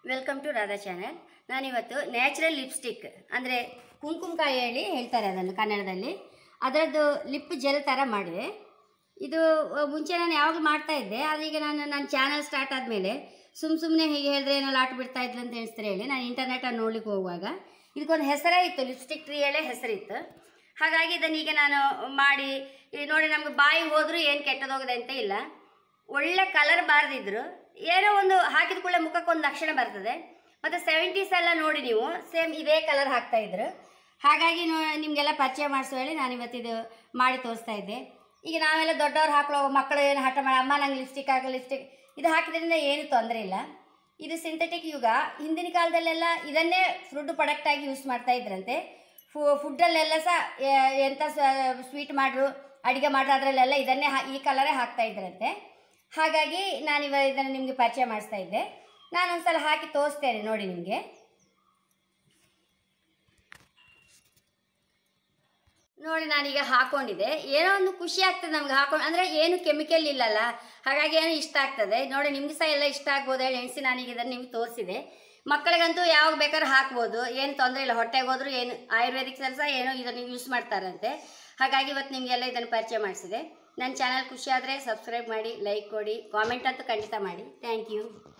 welcome to Radha channel ನಾನಿವತ್ತು natural lipstick ಅಂದರೆ ಕುಂಕುಮಕಾಯಿ ಹೇಳಿ ಹೇಳ್ತಾರೆ ಅದನ್ನು ಕನ್ನಡದಲ್ಲಿ ಅದರದ್ದು ಲಿಪ್ ಜೆಲ್ ಥರ ಮಾಡಿದೆ ಇದು ಅಹ್, ಮುಂಚೆ ನಾನು ಯಾವಾಗಲೂ ಮಾಡ್ತಾ ಇದ್ದೆ ಆದರೆ ಈಗ ನಾನು ನನ್ನ ಚಾನಲ್ ಸ್ಟಾರ್ಟ್ ಆದಮೇಲೆ ಸುಮ್ಮ ಸುಮ್ಮನೆ ಹೀಗೆ ಹೇಳಿದ್ರೆ ಏನೋ ಲಾಟ್ ಬಿಡ್ತಾ ಇದ್ಲು ಅಂತ ಹೇಳ್ತಾರೆ ಹೇಳಿ ನಾನು ಇಂಟರ್ನೆಟಲ್ಲಿ ನೋಡ್ಲಿಕ್ಕೆ ಹೋಗುವಾಗ ಇದಕ್ಕೊಂದು ಹೆಸರೇ ಇತ್ತು ಲಿಪ್ಸ್ಟಿಕ್ ಟ್ರೀ ಹೇಳೇ ಹೆಸರಿತ್ತು ಹಾಗಾಗಿ ಇದನ್ನು ಈಗ ನಾನು ಮಾಡಿ ಈ ನೋಡಿ ನಮ್ಗೆ ಬಾಯಿ ಹೋದರೂ ಏನು ಕೆಟ್ಟದೋಗದೆ ಅಂತ ಇಲ್ಲ ಒಳ್ಳೆ ಕಲರ್ ಬಾರದಿದ್ರು ಏನೋ ಒಂದು ಹಾಕಿದ ಕೂಡಲೇ ಮುಖಕ್ಕೆ ಒಂದು ಲಕ್ಷಣ ಬರ್ತದೆ ಮತ್ತು ಸೆವೆಂಟೀಸ್ ಎಲ್ಲ ನೋಡಿ ನೀವು ಸೇಮ್ ಇದೇ ಕಲರ್ ಹಾಕ್ತಾ ಇದ್ರು ಹಾಗಾಗಿ ನೋ ನಿಮಗೆಲ್ಲ ಪರಿಚಯ ಮಾಡಿಸೋ ಹೇಳಿ ನಾನು ಇವತ್ತಿದು ಮಾಡಿ ತೋರಿಸ್ತಾ ಇದ್ದೆ ಈಗ ನಾವೆಲ್ಲ ದೊಡ್ಡವ್ರು ಹಾಕೊಳ್ಳೋ ಮಕ್ಕಳು ಏನು ಹಠ ಮಾಡಿ ಅಮ್ಮ ನಂಗೆ ಲಿಪ್ಸ್ಟಿಕ್ ಹಾಕೋ ಲಿಪ್ಸ್ಟಿಕ್ ಇದು ಹಾಕಿದ್ರಿಂದ ಏನು ತೊಂದರೆ ಇಲ್ಲ ಇದು ಸಿಂಥೆಟಿಕ್ ಯುಗ ಹಿಂದಿನ ಕಾಲದಲ್ಲೆಲ್ಲ ಇದನ್ನೇ ಫುಡ್ ಪ್ರಾಡಕ್ಟ್ ಆಗಿ ಯೂಸ್ ಮಾಡ್ತಾ ಇದ್ರಂತೆ ಫು ಫುಡ್ಡಲ್ಲೆಲ್ಲ ಸಹ ಎ- ಎಂಥ ಸ್ವೀಟ್ ಮಾಡ್ರು ಅಡುಗೆ ಮಾಡ್ರು ಅದರಲ್ಲೆಲ್ಲ ಇದನ್ನೇ ಹಾ- ಈ ಕಲರೇ ಹಾಕ್ತಾ ಇದ್ರಂತೆ ಹಾಗಾಗಿ ನಾನಿವ ಇದನ್ನು ನಿಮಗೆ ಪರಿಚಯ ಮಾಡಿಸ್ತಾ ಇದ್ದೆ ನಾನು ಒಂದ್ಸಲ ಹಾಕಿ ತೋರಿಸ್ತೇನೆ ನೋಡಿ ನಿಮಗೆ ನೋಡಿ ನಾನೀಗ ಹಾಕೊಂಡಿದ್ದೆ ಏನೋ ಒಂದು ಖುಷಿ ಆಗ್ತದೆ ನಮ್ಗೆ ಹಾಕೊಂಡು ಅಂದರೆ ಏನು ಕೆಮಿಕಲ್ ಇಲ್ಲಲ್ಲ ಹಾಗಾಗಿ ಏನೋ ಇಷ್ಟ ಆಗ್ತದೆ ನೋಡಿ ನಿಮ್ಗೆ ಸಹ ಎಲ್ಲ ಇಷ್ಟ ಆಗ್ಬೋದು ಹೇಳಿ ಎಣಿಸಿ ನಾನೀಗ ಇದನ್ನು ನಿಮ್ಗೆ ತೋರಿಸಿದೆ ಮಕ್ಕಳಿಗಂತೂ ಯಾವಾಗ ಬೇಕಾದ್ರೂ ಹಾಕ್ಬೋದು ಏನು ತೊಂದರೆ ಇಲ್ಲ ಹೊಟ್ಟೆಗೆ ಹೋದ್ರೂ ಏನು ಆಯುರ್ವೇದಿಕ್ ಸಹ ಏನೋ ಇದನ್ನು ಯೂಸ್ ಮಾಡ್ತಾರಂತೆ ಹಾಗಾಗಿ ಇವತ್ತು ನಿಮಗೆಲ್ಲ ಇದನ್ನು ಪರಿಚಯ ಮಾಡಿಸಿದೆ ನನ್ನ ಚಾನಲ್ ಖುಷಿ ಆದರೆ ಸಬ್ಸ್ಕ್ರೈಬ್ ಮಾಡಿ ಲೈಕ್ ಕೊಡಿ ಕಾಮೆಂಟ್ ಅಂತೂ ಖಂಡಿತ ಮಾಡಿ ಥ್ಯಾಂಕ್ ಯು